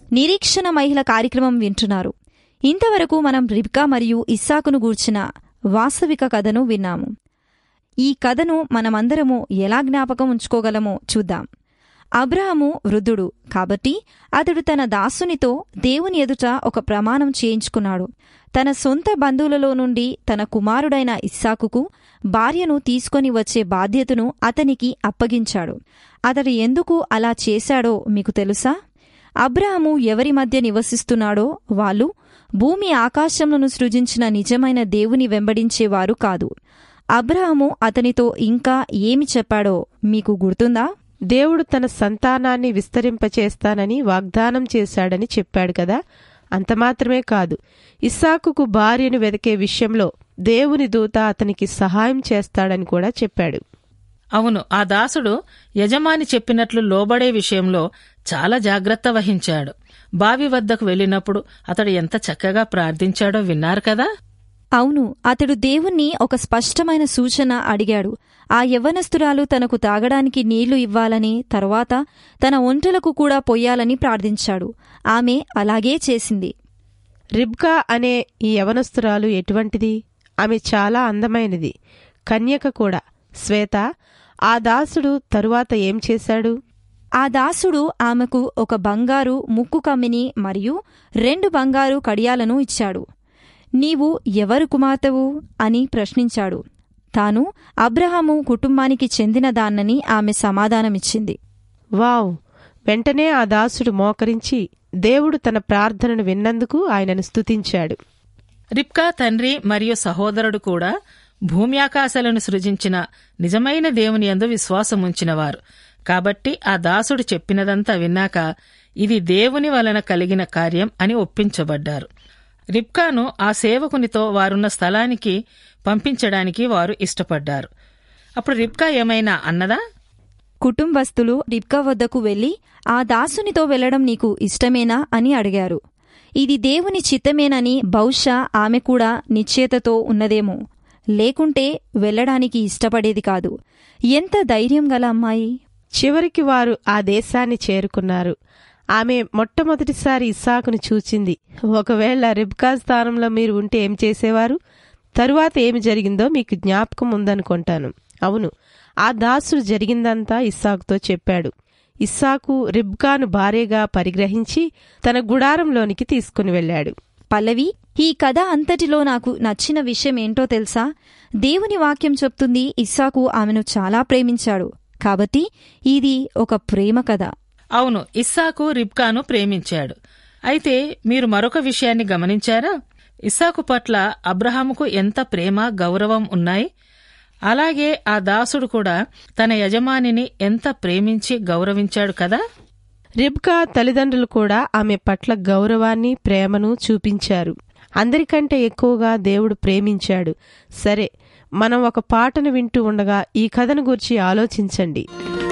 నిరీక్షణ మహిళ కార్యక్రమం వింటున్నారు ఇంతవరకు మనం రిబ్కా మరియు ఇస్సాకును గూర్చిన వాస్తవిక కథను విన్నాము ఈ కథను మనమందరము ఎలా జ్ఞాపకం ఉంచుకోగలమో చూద్దాం అబ్రహము వృద్ధుడు కాబట్టి అతడు తన దాసునితో దేవుని ఎదుట ఒక ప్రమాణం చేయించుకున్నాడు తన సొంత బంధువులలో నుండి తన కుమారుడైన ఇస్సాకుకు భార్యను తీసుకొని వచ్చే బాధ్యతను అతనికి అప్పగించాడు అతడు ఎందుకు అలా చేశాడో మీకు తెలుసా అబ్రహము ఎవరి మధ్య నివసిస్తున్నాడో వాళ్ళు భూమి ఆకాశములను సృజించిన నిజమైన దేవుని వెంబడించేవారు కాదు అబ్రహము అతనితో ఇంకా ఏమి చెప్పాడో మీకు గుర్తుందా దేవుడు తన సంతానాన్ని విస్తరింపచేస్తానని వాగ్దానం చేశాడని చెప్పాడు కదా అంత మాత్రమే కాదు ఇస్సాకుకు భార్యను వెతికే విషయంలో దేవుని దూత అతనికి సహాయం చేస్తాడని కూడా చెప్పాడు అవును ఆ దాసుడు యజమాని చెప్పినట్లు లోబడే విషయంలో చాలా జాగ్రత్త వహించాడు బావి వద్దకు వెళ్ళినప్పుడు అతడు ఎంత చక్కగా ప్రార్థించాడో విన్నారు కదా అవును అతడు దేవుణ్ణి ఒక స్పష్టమైన సూచన అడిగాడు ఆ యవ్వనస్తురాలు తనకు తాగడానికి నీళ్లు ఇవ్వాలని తరువాత తన ఒంటలకు కూడా పొయ్యాలని ప్రార్థించాడు ఆమె అలాగే చేసింది రిబ్కా అనే ఈ యవనస్తురాలు ఎటువంటిది ఆమె చాలా అందమైనది కన్యక కూడా శ్వేత ఆ దాసుడు తరువాత ఏం చేశాడు ఆ దాసుడు ఆమెకు ఒక బంగారు ముక్కు కమ్మిని మరియు రెండు బంగారు కడియాలను ఇచ్చాడు నీవు ఎవరు కుమార్తెవు అని ప్రశ్నించాడు తాను అబ్రహాము కుటుంబానికి చెందినదాన్నని ఆమె సమాధానమిచ్చింది వావ్ వెంటనే ఆ దాసుడు మోకరించి దేవుడు తన ప్రార్థనను విన్నందుకు ఆయనను స్తుతించాడు రిప్కా తండ్రి మరియు సహోదరుడు కూడా భూమి ఆకాశాలను సృజించిన నిజమైన దేవుని యందు విశ్వాసముంచినవారు కాబట్టి ఆ దాసుడు చెప్పినదంతా విన్నాక ఇది దేవుని వలన కలిగిన కార్యం అని ఒప్పించబడ్డారు రిప్కాను ఆ సేవకునితో వారున్న స్థలానికి పంపించడానికి వారు ఇష్టపడ్డారు అప్పుడు రిప్కా ఏమైనా అన్నదా కుటుంబస్తులు రిబ్కా వద్దకు వెళ్లి ఆ దాసునితో వెళ్లడం నీకు ఇష్టమేనా అని అడిగారు ఇది దేవుని చిత్తమేనని బహుశా ఆమె కూడా నిశ్చేతతో ఉన్నదేమో లేకుంటే వెళ్లడానికి ఇష్టపడేది కాదు ఎంత ధైర్యం గల అమ్మాయి చివరికి వారు ఆ దేశాన్ని చేరుకున్నారు ఆమె మొట్టమొదటిసారి ఇస్సాకును చూచింది ఒకవేళ రిబ్కా స్థానంలో మీరు ఉంటే ఏం చేసేవారు తరువాత ఏమి జరిగిందో మీకు జ్ఞాపకం ఉందనుకుంటాను అవును ఆ దాసుడు జరిగిందంతా ఇస్సాకుతో చెప్పాడు ఇస్సాకు రిబ్కాను భార్యగా పరిగ్రహించి తన గుడారంలోనికి తీసుకుని వెళ్ళాడు పల్లవి ఈ కథ అంతటిలో నాకు నచ్చిన విషయం ఏంటో తెలుసా దేవుని వాక్యం చెప్తుంది ఇస్సాకు ఆమెను చాలా ప్రేమించాడు కాబట్టి ఇది ఒక ప్రేమ కథ అవును ఇస్సాకు రిబ్కాను ప్రేమించాడు అయితే మీరు మరొక విషయాన్ని గమనించారా ఇస్సాకు పట్ల అబ్రహాముకు ఎంత ప్రేమ గౌరవం ఉన్నాయి అలాగే ఆ దాసుడు కూడా తన యజమానిని ఎంత ప్రేమించి గౌరవించాడు కదా రిబ్కా తల్లిదండ్రులు కూడా ఆమె పట్ల గౌరవాన్ని ప్రేమను చూపించారు అందరికంటే ఎక్కువగా దేవుడు ప్రేమించాడు సరే మనం ఒక పాటను వింటూ ఉండగా ఈ కథను గురించి ఆలోచించండి